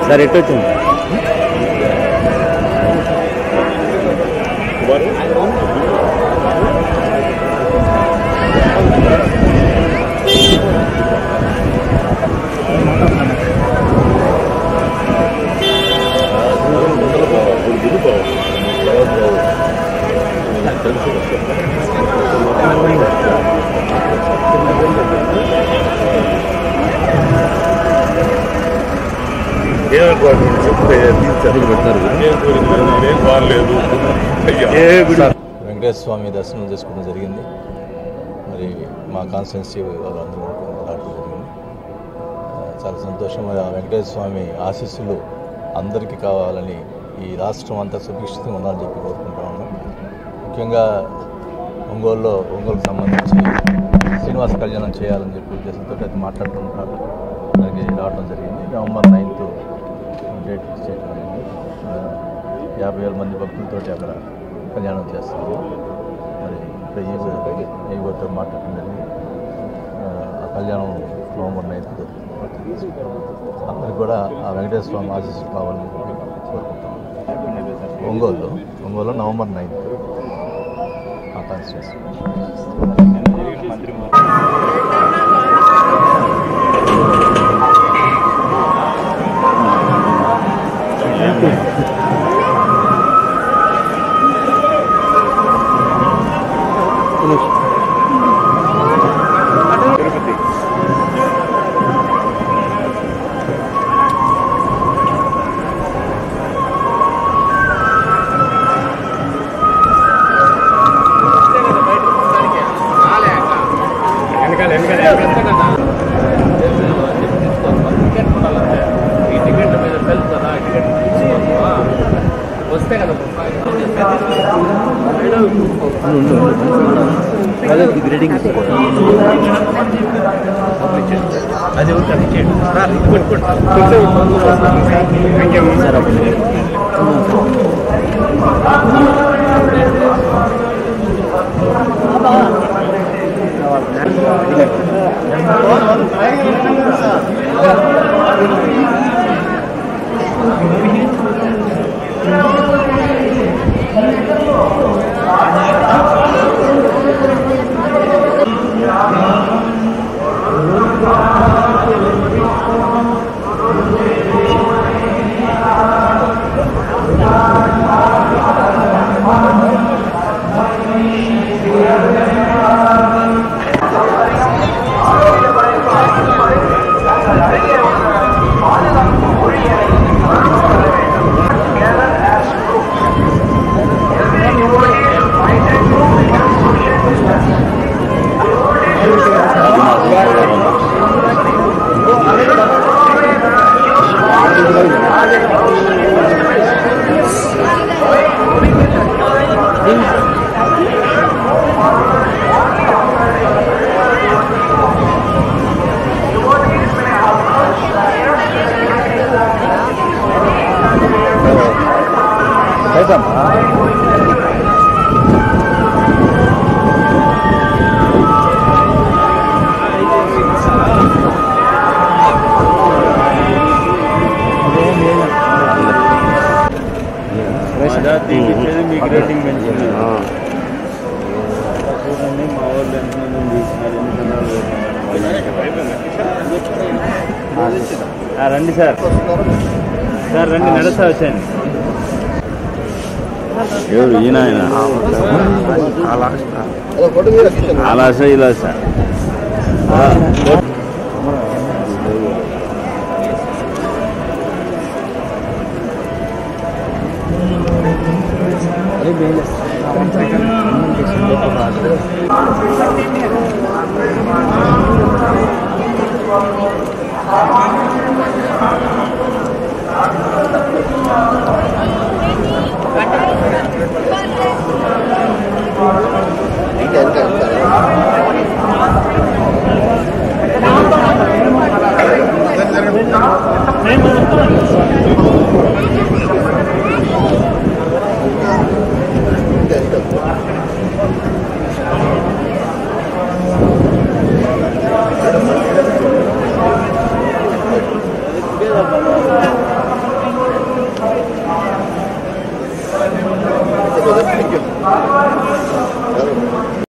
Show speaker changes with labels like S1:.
S1: sir ఎటు వచ్చింది
S2: ఏమనుకోవట్లేదు చెప్తే పెట్టారు ఏం కోరిక ఏం బాగలేదు అయ్యా
S3: వెంకటేశ్వర స్వామి దర్శనం చేసుకోవడం జరిగింది మరి మా కాన్స్టిట్యున్సీ వాళ్ళందరూ రావడం జరిగింది ఆ, చాలా సంతోషం మరి ఆ వెంకటేశ్వర స్వామి ఆశీస్సులు అందరికీ కావాలని ఈ రాష్ట్రం అంతా సుభిక్షితంగా ఉండాలని చెప్పి కోరుకుంటా ఉన్నాం ముఖ్యంగా ఒంగోలులో ఒంగోలుకు సంబంధించి శ్రీనివాస కళ్యాణం చేయాలని చెప్పి ఉద్దేశంతో అది మాట్లాడుకుంటున్నారు దానికి రావడం జరిగింది నవంబర్ నైన్త్ డేట్ ఫిక్స్ చేయడం జరిగింది ఆ, యాభై వేల మంది భక్తులతోటి అక్కడ కళ్యాణం చేస్తుంది మరి ఇప్పుడు ఈ ఈగోతో మాట్లాడడం జరిగింది ఆ, ఆ కళ్యాణం నవంబర్ నైన్త్ అందరికి కూడా ఆ వెంకటేశ్వర స్వామి ఆశీస్సులు కావాలని చెప్పి కోరుకుంటాం ఒంగోలు ఒంగోలు నవంబర్ నైన్త్ ఆ కాన్స్టిట్యూన్సీ
S1: గ్రేడింగ్ సార్ అప్పుడు
S4: మీకు రేటింగ్ పెంచింది చూడండి మా వాళ్ళు ఎంతమంది తీసినారు ఎన్ని ఆ, రండి సార్ సార్ రండి నడుస్తా వచ్చాను ఎవరు ఈయన ఆయన అలా ఇలా సార్
S5: ఇంకా ఇంకా